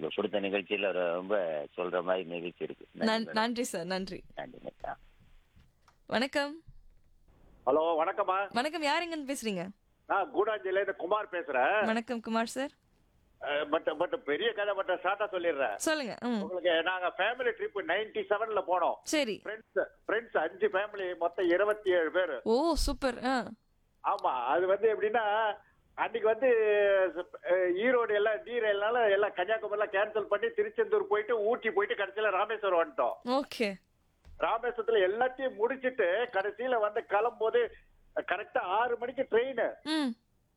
உங்களுக்கு கொடுத்த நிகழ்ச்சியில ரொம்ப சொல்ற மாதிரி நிகழ்ச்சி இருக்கு நன்றி நன்- மேடம். நன்றி சார் நன்றி நன்றி மேடம். வணக்கம் ஹலோ வணக்கம்மா வணக்கம் யார் எங்கன்னு பேசுறீங்க நான் கூடாஞ்சில இருந்து குமார் பேசுறேன் வணக்கம் குமார் சார் பட் பட் பெரிய கதை பட் ஷார்ட்டா சொல்லிடுறேன் சொல்லுங்க ம் உங்களுக்கு நாங்க ஃபேமிலி ட்ரிப் நைன்டி செவன்ல போனோம் சரி ஃப்ரெண்ட்ஸ் ஃப்ரெண்ட்ஸ் அஞ்சு ஃபேமிலி மொத்தம் இருபத்தி ஏழு பேர் ஓ சூப்பர் ஆ ஆமா அது வந்து எப்படின்னா அன்னைக்கு வந்து அஹ், ஈரோடு எல்லாம் நீரெல்லாம் எல்லாம் கன்னியாகுமரிலாம் கேன்சல் பண்ணி திருச்செந்தூர் போயிட்டு ஊட்டி போயிட்டு கடைசியில ராமேஸ்வரம் வந்துட்டோம் ஓகே ராமேஸ்வரத்துல எல்லாத்தையும் முடிச்சிட்டு கடைசியில வந்து கிளம்பும்போது கரெக்டா ஆறு மணிக்கு ட்ரெயின் ம்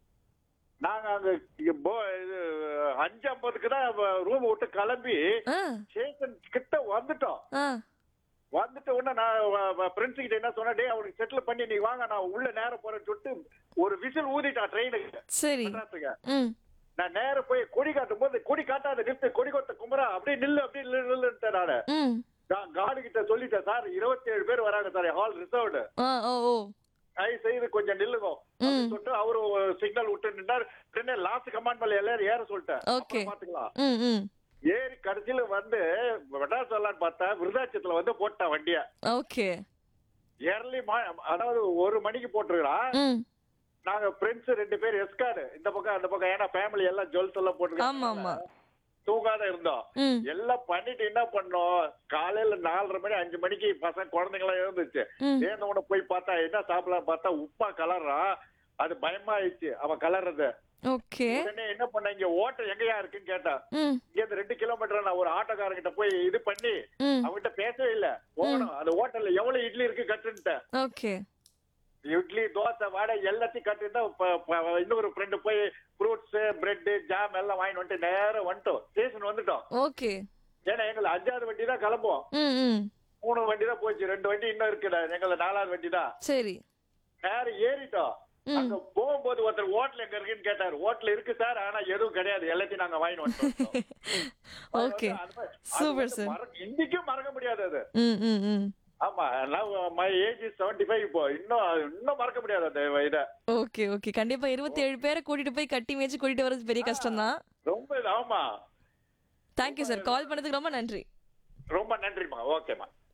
நாங்க அங்க இங்க போ- இது அஞ்சு ஐம்பதுக்கு தான் ரூம் விட்டு கிளம்பி ஆ ஸ்டேஷன் கிட்ட வந்துட்டோம் ஆ வந்துட்ட உடனே நான் ஃப்ரெண்ட்ஸ் கிட்ட என்ன சொன்னேன் டேய் அவனுக்கு செட்டில் பண்ணி நீ வாங்க நான் உள்ள நேரம் போறேன்னு சொல்லிட்டு ஒரு விசில் ஊதிட்டான் ட்ரெயினுக்கு சரி மெட்ராஸுக்கு ம் நான் நேர போய் கொடி காட்டும் போது கொடி காட்டாத நிறுத்து கொடி கொட்ட குமரா அப்படியே நில்லு அப்படியே நில்லு நில்லுன்ட்டேன் நானு ம் நான் காடு கிட்ட சொல்லிட்டேன் சார் இருபத்தி ஏழு பேர் வராங்க சார் ஹால் ரிசர்வ்டு ஆ ஓ ஓ தயவு செய்து கொஞ்சம் நில்லுங்க அப்படின்னு சொல்லிட்டு அவரு சிக்னல் விட்டு நின்றார் உடனே லாஸ்ட் கமாண்ட் மேல எல்லாரும் ஏற சொல்லிட்டேன் Okay. அப்புறம் பாத்துக்கலாம் ம் ம் ஏறி கடைசியில வந்து மெட்ராஸ் வரலான்னு பார்த்தா விருதாச்சலத்துல வந்து போட்டான் வண்டிய ஓகே ஏர்லி அதாவது ஒரு மணிக்கு போட்டுருக்கான் ம் நாங்க ஃப்ரெண்ட்ஸ் ரெண்டு பேர் எஸ்கார்டு இந்த பக்கம் அந்த பக்கம் ஏன்னா ஃபேமிலி எல்லாம் ஜுவல்ஸ் எல்லாம் ஆமா, ஆமா. போட்டு தூங்காத இருந்தோம் ம் எல்லாம் பண்ணிட்டு என்ன பண்ணோம் காலையில நாலரை மணி அஞ்சு மணிக்கு பசங்க குழந்தைங்களாம் எழுந்துச்சு ம். சேர்ந்த உடனே போய் பார்த்தா என்ன சாப்பிடலாம் பார்த்தா உப்பா கலர்றான் அது பயமா ஆயிடுச்சு அவன் கலர்றது ஓகே உடனே என்ன பண்ண இங்க ஓட்டம் எங்கயா இருக்குன்னு கேட்டான் ம் இங்க இருந்து ரெண்டு கிலோமீட்டர் நான் ஒரு ஆட்டோக்காரங்கிட்ட போய் இது பண்ணி ம் அவன்கிட்ட பேசவே இல்ல போகணும் அந்த ஹோட்டல்ல எவ்வளவு இட்லி இருக்கு கட்டுன்ட்டேன் ஓகே இட்லி தோசை வடை எல்லாத்தையும் கட்டிட்டு ப- ப- இன்னொரு ஃப்ரெண்டு போய் ஃப்ரூட்ஸ் பிரெட் ஜாம் எல்லாம் வாங்கிட்டு வந்துட்டு நேரம் வந்துட்டோம் ஸ்டேஷன் வந்துட்டோம் ஓகே ஏன்னா எங்களை அஞ்சாவது வண்டி தான் கிளம்புவோம் ம் ம் மூணு வண்டி தான் போச்சு ரெண்டு வண்டி இன்னும் இருக்குடா எங்களை நாலாவது வண்டி தான் சரி நேரம் ஏறிட்டோம் அங்க போகும்போது ஒருத்தர் ஹோட்டல் எங்க இருக்குன்னு கேட்டாரு ஹோட்டல் இருக்கு சார் ஆனா எதுவும் கிடையாது எல்லாத்தையும் நாங்க வாங்கி வந்துட்டோம் ஓகே அது வந்து- அது சூப்பர் வந்து சார் மறக்க- இன்னைக்கும் மறக்க முடியாது அது ம் ம் ம் ஆமா மை ஏஜ் செவன்டி ஃபைவ் இப்போ இன்னும் இன்னும் மறக்க முடியாது அந்த இத ஓகே ஓகே கண்டிப்பா இருபத்தி ஏழு பேரை கூட்டிட்டு போய் கட்டி மேய்ச்சி கூட்டிட்டு வர்றது பெரிய கஷ்டம் தான் ரொம்ப இது- ஆமா தேங்க்யூ சார் கால் பண்ணதுக்கு ரொம்ப நன்றி ரொம்ப நன்றிம்மா ஓகேம்மா